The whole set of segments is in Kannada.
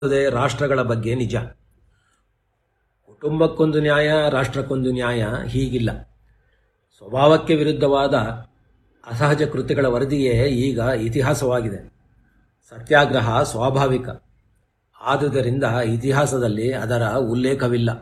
ಇರುತ್ತದೆ ರಾಷ್ಟ್ರಗಳ ಬಗ್ಗೆ ನಿಜ ಕುಟುಂಬಕ್ಕೊಂದು ನ್ಯಾಯ ರಾಷ್ಟ್ರಕ್ಕೊಂದು ನ್ಯಾಯ ಹೀಗಿಲ್ಲ ಸ್ವಭಾವಕ್ಕೆ ವಿರುದ್ಧವಾದ ಅಸಹಜ ಕೃತ್ಯಗಳ ವರದಿಯೇ ಈಗ ಇತಿಹಾಸವಾಗಿದೆ ಸತ್ಯಾಗ್ರಹ ಸ್ವಾಭಾವಿಕ ಆದುದರಿಂದ ಇತಿಹಾಸದಲ್ಲಿ ಅದರ ಉಲ್ಲೇಖವಿಲ್ಲ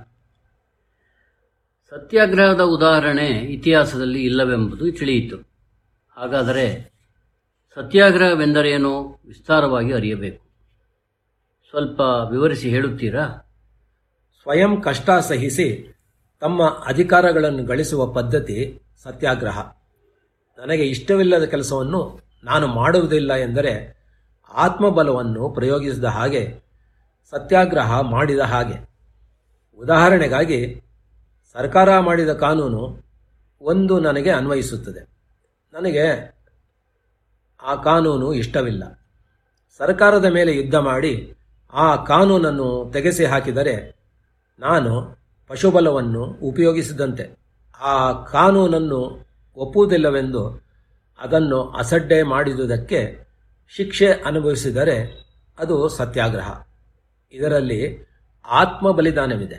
ಸತ್ಯಾಗ್ರಹದ ಉದಾಹರಣೆ ಇತಿಹಾಸದಲ್ಲಿ ಇಲ್ಲವೆಂಬುದು ತಿಳಿಯಿತು ಹಾಗಾದರೆ ಸತ್ಯಾಗ್ರಹವೆಂದರೇನು ವಿಸ್ತಾರವಾಗಿ ಅರಿಯಬೇಕು ಸ್ವಲ್ಪ ವಿವರಿಸಿ ಹೇಳುತ್ತೀರಾ ಸ್ವಯಂ ಕಷ್ಟ ಸಹಿಸಿ ತಮ್ಮ ಅಧಿಕಾರಗಳನ್ನು ಗಳಿಸುವ ಪದ್ಧತಿ ಸತ್ಯಾಗ್ರಹ ನನಗೆ ಇಷ್ಟವಿಲ್ಲದ ಕೆಲಸವನ್ನು ನಾನು ಮಾಡುವುದಿಲ್ಲ ಎಂದರೆ ಆತ್ಮಬಲವನ್ನು ಪ್ರಯೋಗಿಸಿದ ಹಾಗೆ ಸತ್ಯಾಗ್ರಹ ಮಾಡಿದ ಹಾಗೆ ಉದಾಹರಣೆಗಾಗಿ ಸರ್ಕಾರ ಮಾಡಿದ ಕಾನೂನು ಒಂದು ನನಗೆ ಅನ್ವಯಿಸುತ್ತದೆ ನನಗೆ ಆ ಕಾನೂನು ಇಷ್ಟವಿಲ್ಲ ಸರ್ಕಾರದ ಮೇಲೆ ಯುದ್ಧ ಮಾಡಿ ಆ ಕಾನೂನನ್ನು ತೆಗೆಸಿ ಹಾಕಿದರೆ ನಾನು ಪಶುಬಲವನ್ನು ಉಪಯೋಗಿಸಿದಂತೆ ಆ ಕಾನೂನನ್ನು ಒಪ್ಪುವುದಿಲ್ಲವೆಂದು ಅದನ್ನು ಅಸಡ್ಡೆ ಮಾಡಿದುದಕ್ಕೆ ಶಿಕ್ಷೆ ಅನುಭವಿಸಿದರೆ ಅದು ಸತ್ಯಾಗ್ರಹ ಇದರಲ್ಲಿ ಆತ್ಮ ಬಲಿದಾನವಿದೆ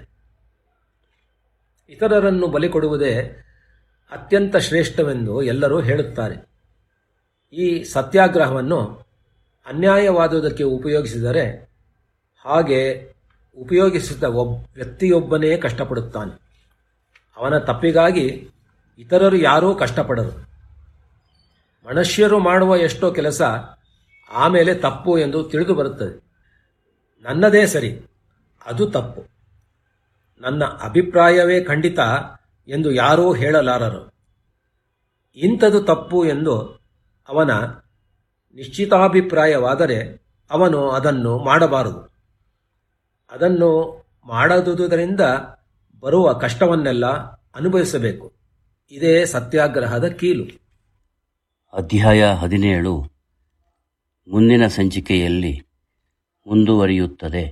ಇತರರನ್ನು ಬಲಿ ಕೊಡುವುದೇ ಅತ್ಯಂತ ಶ್ರೇಷ್ಠವೆಂದು ಎಲ್ಲರೂ ಹೇಳುತ್ತಾರೆ ಈ ಸತ್ಯಾಗ್ರಹವನ್ನು ಅನ್ಯಾಯವಾದುದಕ್ಕೆ ಉಪಯೋಗಿಸಿದರೆ ಹಾಗೆ ಉಪಯೋಗಿಸಿದ ಒಬ್ ವ್ಯಕ್ತಿಯೊಬ್ಬನೇ ಕಷ್ಟಪಡುತ್ತಾನೆ ಅವನ ತಪ್ಪಿಗಾಗಿ ಇತರರು ಯಾರೂ ಕಷ್ಟಪಡರು ಮನುಷ್ಯರು ಮಾಡುವ ಎಷ್ಟೋ ಕೆಲಸ ಆಮೇಲೆ ತಪ್ಪು ಎಂದು ತಿಳಿದು ಬರುತ್ತದೆ ನನ್ನದೇ ಸರಿ ಅದು ತಪ್ಪು ನನ್ನ ಅಭಿಪ್ರಾಯವೇ ಖಂಡಿತ ಎಂದು ಯಾರೂ ಹೇಳಲಾರರು ಇಂಥದು ತಪ್ಪು ಎಂದು ಅವನ ನಿಶ್ಚಿತಾಭಿಪ್ರಾಯವಾದರೆ ಅವನು ಅದನ್ನು ಮಾಡಬಾರದು ಅದನ್ನು ಮಾಡದುದರಿಂದ ಬರುವ ಕಷ್ಟವನ್ನೆಲ್ಲ ಅನುಭವಿಸಬೇಕು ಇದೇ ಸತ್ಯಾಗ್ರಹದ ಕೀಲು ಅಧ್ಯಾಯ ಹದಿನೇಳು ಮುಂದಿನ ಸಂಚಿಕೆಯಲ್ಲಿ ಮುಂದುವರಿಯುತ್ತದೆ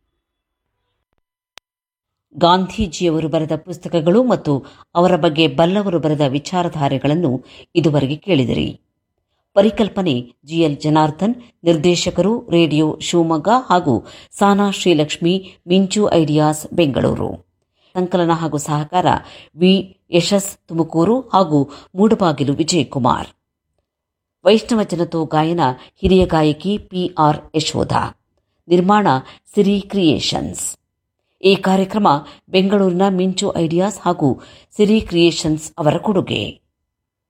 ಗಾಂಧೀಜಿಯವರು ಬರೆದ ಪುಸ್ತಕಗಳು ಮತ್ತು ಅವರ ಬಗ್ಗೆ ಬಲ್ಲವರು ಬರೆದ ವಿಚಾರಧಾರೆಗಳನ್ನು ಇದುವರೆಗೆ ಕೇಳಿದಿರಿ ಪರಿಕಲ್ಪನೆ ಜಿಎಲ್ ಜನಾರ್ದನ್ ನಿರ್ದೇಶಕರು ರೇಡಿಯೋ ಶಿವಮೊಗ್ಗ ಹಾಗೂ ಸಾನಾ ಶ್ರೀಲಕ್ಷ್ಮಿ ಮಿಂಚು ಐಡಿಯಾಸ್ ಬೆಂಗಳೂರು ಸಂಕಲನ ಹಾಗೂ ಸಹಕಾರ ವಿ ಯಶಸ್ ತುಮಕೂರು ಹಾಗೂ ಮೂಡಬಾಗಿಲು ವಿಜಯಕುಮಾರ್ ವೈಷ್ಣವ ಜನತೋ ಗಾಯನ ಹಿರಿಯ ಗಾಯಕಿ ಪಿಆರ್ ಯಶೋಧ ನಿರ್ಮಾಣ ಸಿರಿ ಕ್ರಿಯೇಷನ್ಸ್ ಈ ಕಾರ್ಯಕ್ರಮ ಬೆಂಗಳೂರಿನ ಮಿಂಚು ಐಡಿಯಾಸ್ ಹಾಗೂ ಸಿರಿ ಕ್ರಿಯೇಷನ್ಸ್ ಅವರ ಕೊಡುಗೆ